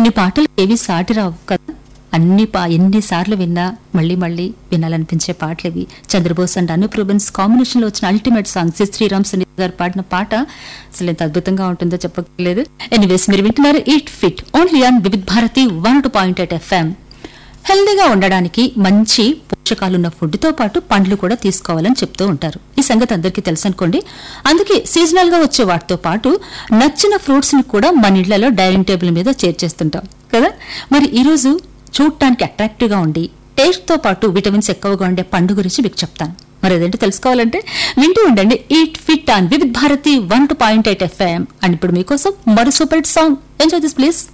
కొన్ని పాటలు ఏవి సాటి రావు కదా అన్ని పా ఎన్నిసార్లు విన్నా మళ్ళీ మళ్ళీ వినాలనిపించే పాటలు ఇవి చంద్రబోస్ అండ్ అనూప్ రూబెన్స్ కాంబినేషన్ లో వచ్చిన ultimate song C Sriram Sunil garu పాడిన పాట అసలు ఎంత అద్భుతంగా ఉంటుందో చెప్పలేదు ఎనీవేస్ మీరు వింటున్నారు it fit only on Vividh Bharati one two point eight FM హెల్దీగా ఉండడానికి మంచి పోషకాలున్న ఫుడ్ తో పాటు పండ్లు కూడా తీసుకోవాలని చెప్తూ ఉంటారు ఈ సంగతి అందరికీ తెలుసు అనుకోండి అందుకే సీజనల్ గా వచ్చే వాటితో పాటు నచ్చిన ఫ్రూట్స్ ని కూడా మన ఇళ్లలో డైనింగ్ టేబుల్ మీద చేర్చేస్తుంటాం కదా మరి ఈ రోజు చూడటానికి అట్రాక్టివ్ గా ఉండి టేస్ట్ తో పాటు విటమిన్స్ ఎక్కువగా ఉండే పండు గురించి మీకు చెప్తాను మరి అదేంటో తెలుసుకోవాలంటే వింటూ ఉండండి eat fit on Vividh Bharati one two point eight FM and ఇప్పుడు మీకోసం మరో super hit song enjoy this please